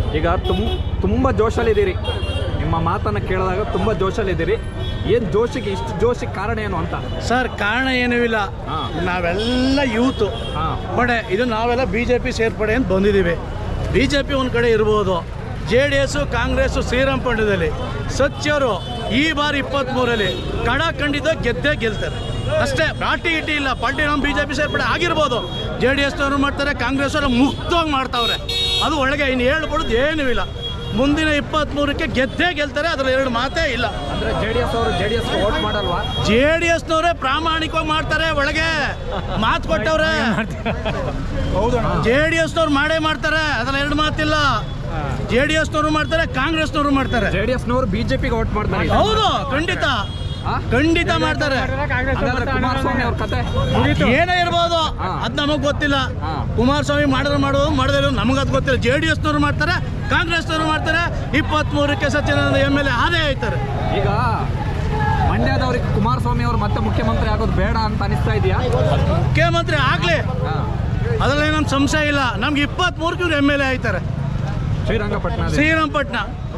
ಈಗ ತುಮ್ ತುಂಬ ಜೋಶಲ್ಲಿದ್ದೀರಿ ನಿಮ್ಮ ಮಾತನ್ನು ಕೇಳಿದಾಗ ತುಂಬ ಜೋಶಲ್ಲಿದ್ದೀರಿ ಏನು ಜೋಶಿಗೆ ಇಷ್ಟು ಜೋಶಿಗೆ ಕಾರಣ ಏನು ಅಂತ ಸರ್ ಕಾರಣ ಏನೂ ಇಲ್ಲ ಹಾ. ನಾವೆಲ್ಲ ಯೂತು ಹಾಂ ಬಟ್ ಇದು ನಾವೆಲ್ಲ ಬಿ ಜೆ ಪಿ ಸೇರ್ಪಡೆ ಅಂತ ಬಂದಿದ್ದೀವಿ ಬಿ ಜೆ ಪಿ ಒಂದು ಕಡೆ ಇರ್ಬೋದು ಜೆ ಡಿ ಎಸ್ಸು ಕಾಂಗ್ರೆಸ್ಸು ಶ್ರೀರಂಗಪಟ್ಟಣದಲ್ಲಿ ಸಚ್ಯರು ಈ ಬಾರಿ ಇಪ್ಪತ್ತ್ಮೂರಲ್ಲಿ ಕಡ ಖಂಡಿತ ಗೆದ್ದೇ ಗೆಲ್ತಾರೆ ಅಷ್ಟೇ ಪಾರ್ಟಿ ಇಟಿ ಇಲ್ಲ ಪಾರ್ಟಿ ನಮ್ಮ ಬಿ ಜೆ ಪಿ ಸೇರ್ಪಡೆ ಆಗಿರ್ಬೋದು ಜೆ ಡಿ ಎಸ್ನವರು ಮಾಡ್ತಾರೆ ಕಾಂಗ್ರೆಸ್ ಅವರು ಮುಕ್ತವಾಗಿ ಮಾಡ್ತಾವ್ರೆ ಅದು ಒಳಗೆ ಇನ್ನು ಹೇಳ್ಬಿಡೋದು ಏನೂ ಇಲ್ಲ ಮುಂದಿನ ಇಪ್ಪತ್ತ್ಮೂರಕ್ಕೆ ಗೆದ್ದೇ ಗೆಲ್ತಾರೆ ಅದ್ರ ಎರಡು ಮಾತೇ ಇಲ್ಲ ಅಂದರೆ ಜೆ ಡಿ ಎಸ್ ಅವರು ಜೆ ಡಿ ಎಸ್ಗೆ ವೋಟ್ ಮಾಡಲ್ವಾ ಜೆ ಡಿ ಎಸ್ನವರೇ ಪ್ರಾಮಾಣಿಕವಾಗಿ ಮಾಡ್ತಾರೆ ಒಳಗೆ ಮಾತು ಕೊಟ್ಟವ್ರೆ ಜೆ ಡಿ ಎಸ್ನವ್ರು ಮಾಡೇ ಮಾಡ್ತಾರೆ ಅದ್ರಲ್ಲಿ ಎರಡು ಮಾತಿಲ್ಲ ಜೆ ಡಿ ಎಸ್ನವರು ಮಾಡ್ತಾರೆ ಕಾಂಗ್ರೆಸ್ನವರು ಮಾಡ್ತಾರೆ ಜೆ ಡಿ ಎಸ್ನವರು ಬಿ ಜೆ ಪಿಗೆ ವೋಟ್ ಮಾಡ್ತಾರೆ ಈಗ. ಹೌದು ಖಂಡಿತ ಆ? ಖಂಡಿತ ಮಾಡ್ತಾರೆ ಹಾಗಾದ್ರೆ ಕುಮಾರಸ್ವಾಮಿ ಅವ್ರ ಕತೆ ಏನೇ ಇರ್ಬೋದು ಹಾ. ಅದ್ ನಮಗ್ ಗೊತ್ತಿಲ್ಲ ಹಾ. ಕುಮಾರಸ್ವಾಮಿ ಮಾಡಿದ್ರೆ ಮಾಡೋದು ಮಾಡದೇ ನಮಗೆ ಅದು ಗೊತ್ತಿಲ್ಲ ಜೆ ಡಿ ಎಸ್ನವರು ಮಾಡ್ತಾರೆ ಕಾಂಗ್ರೆಸ್ನವರು ಮಾಡ್ತಾರೆ ಇಪ್ಪತ್ಮೂರಕ್ಕೆ ಸತ್ಯನಾರಾಯಣ ಎಮ್ ಎಲ್ ಎ ಆದೇ ಆಯ್ತಾರೆ ಈಗ ಮಂಡ್ಯದವ್ರಿಗೆ ಕುಮಾರಸ್ವಾಮಿ ಅವರು ಮತ್ತೆ ಮುಖ್ಯಮಂತ್ರಿ ಆಗೋದು ಬೇಡ ಅಂತ ಅನಿಸ್ತಾ ಇದೆಯಾ ಮುಖ್ಯಮಂತ್ರಿ ಆಗ್ಲಿ ಹಾಂ ಅದ್ರಲ್ಲಿ ಏನೊಂದು ಸಂಶಯ ಇಲ್ಲ ನಮ್ಗೆ ಇಪ್ಪತ್ಮೂರಕ್ಕೆ ಇವ್ರು ಎಮ್ ಎಲ್ ಎ ಆಯ್ತಾರೆ ಶ್ರೀರಂಗಪಟ್ಟಣ ಶ್ರೀರಂಗಪಟ್ಟಣ